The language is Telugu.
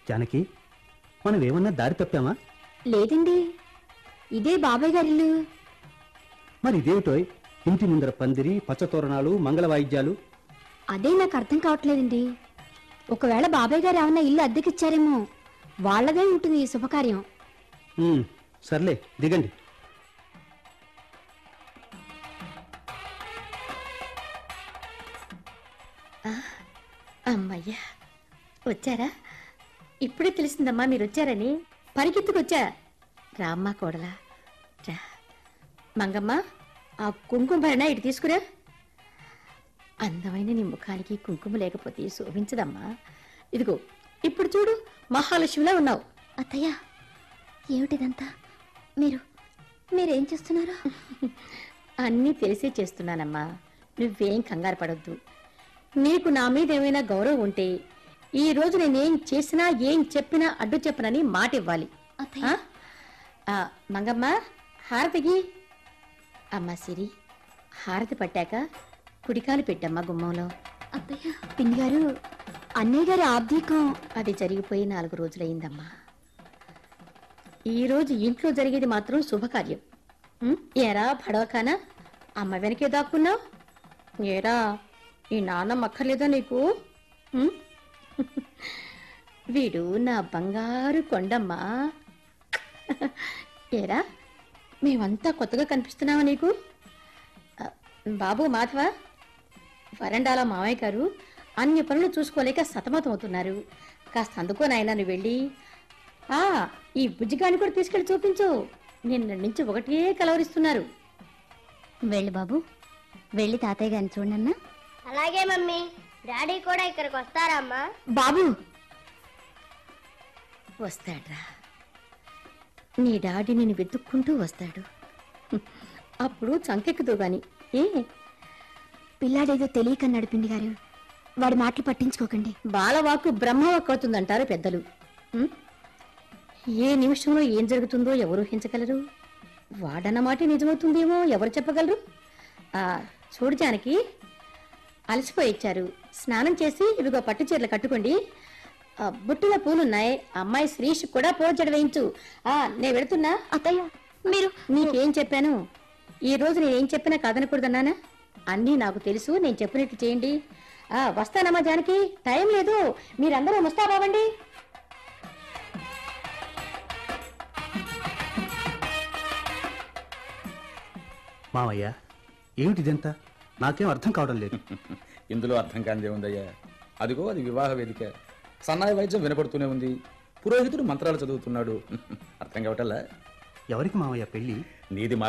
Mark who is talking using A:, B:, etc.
A: జానకి మనం ఏమన్నా దారి తప్పామా
B: లేదండి ఇదే బాబాయ్ గారి ఇల్లు
A: మరి ఇదేమిటోయ్ ఇంటి ముందర పందిరి పచ్చతోరణాలు మంగళ వాయిద్యాలు
B: అదే నాకు అర్థం కావట్లేదండి ఒకవేళ బాబాయ్ గారు ఏమన్నా ఇల్లు అద్దెకిచ్చారేమో వాళ్ళదే ఉంటుంది ఈ శుభకార్యం
A: ఉమ్, సర్లే దిగండి
C: అమ్మయ్యా వచ్చారా ఇప్పుడే తెలిసిందమ్మా మీరు వచ్చారని పరిగెత్తుకొచ్చా రామ్మా కోడలా రా మంగమ్మ ఆ కుంకుమ భరణ ఇటు తీసుకురా అందమైన నీ ముఖానికి కుంకుమ లేకపోతే శోభించదమ్మా ఇదిగో ఇప్పుడు చూడు మహాలక్ష్మిలా ఉన్నావు
B: అత్తయ్య ఏమిటిదంతా మీరు మీరేం చేస్తున్నారు
C: అన్నీ తెలిసే చేస్తున్నానమ్మా నువ్వేం కంగారు పడొద్దు నీకు నా మీద ఏమైనా గౌరవం ఉంటే ఈ రోజు నేనేం చేసినా ఏం చెప్పినా అడ్డు చెప్పనని మాట ఇవ్వాలి
B: అత్తయ్య
C: ఆ? ఆ, మంగమ్మ హారతికి అమ్మా సిరి హారతి పట్టాక కుడికాలు పెట్టమ్మా గుమ్మంలో
B: అత్తయ్య పిన్ని గారు అన్నయ్య గారి ఆబ్దీకం
C: అది జరిగిపోయి నాలుగు రోజులైందమ్మా ఈ రోజు ఇంట్లో జరిగేది మాత్రం శుభకార్యం ఉం? ఏరా పడవకానా అమ్మ వెనకే దాక్కున్నావు ఏరా ఈ నాన్నమ్మ అక్కర్లేదా నీకు ఉం? వీడు నా బంగారు కొండమ్మా ఏరా మేమంతా కొత్తగా కనిపిస్తున్నావా నీకు ఆ, బాబు మాధవ వరండాల మామయ్య గారు అన్ని పనులు చూసుకోలేక సతమతం అవుతున్నారు కాస్త అందుకో నాయనా నువ్వు వెళ్ళి ఆ ఈ బుజ్జిగాని కూడా తీసుకెళ్ళి చూపించు నిన్న నుంచి ఒకటే కలవరిస్తున్నారు
B: వెళ్ళి బాబు వెళ్ళి తాతయ్య గారిని చూడన్నా
D: అలాగే మమ్మీ డాడీ కూడా ఇక్కడికి వస్తారమ్మా
B: బాబు
C: వస్తాడ్రా నీ డాడీ నిన్ను వెతుక్కుంటూ వస్తాడు హ్మ్. అప్పుడు చంకెక్కుదు గాని ఏ
B: పిల్లాడేదో తెలియకన్నాడు పిండి గారు వాడి మాటలు పట్టించుకోకండి
C: బాలవాకు బ్రహ్మవాక్కు అవుతుందంటారు పెద్దలు హ్మ్? ఏ నిమిషంలో ఏం జరుగుతుందో ఎవరు ఊహించగలరు వాడన్న మాట నిజమవుతుందేమో ఎవరు చెప్పగలరు ఆ చూడు జానకి అలసిపోయి ఇచ్చారు స్నానం చేసి ఇవిగో పట్టు చీరలు కట్టుకోండి ఆ, బుట్టలో పూలున్నాయి అమ్మాయి శ్రీష్ కూడా పోజడ వేయించు ఆ నేను వెళుతున్నా
B: అత్తయ్య మీరు
C: నీకేం చెప్పాను ఈ రోజు నేనేం చెప్పినా కాదనకూడదన్నానా అన్నీ నాకు తెలుసు నేను చెప్పినట్టు చేయండి ఆ వస్తానమ్మా జానకి టైం లేదు మీరందరూ ముస్తాబావండి
A: మావయ్య ఏమిటిదంతా నాకేం అర్థం కావడం లేదు
E: ఇందులో అర్థం కానిదే ఉందయ్యా అదిగో అది వివాహ వేదిక సన్నాయి వైద్యం వినపడుతూనే ఉంది పురోహితుడు మంత్రాలు చదువుతున్నాడు అర్థం కావటల్లా
A: ఎవరికి మావయ్య పెళ్ళి
E: నీది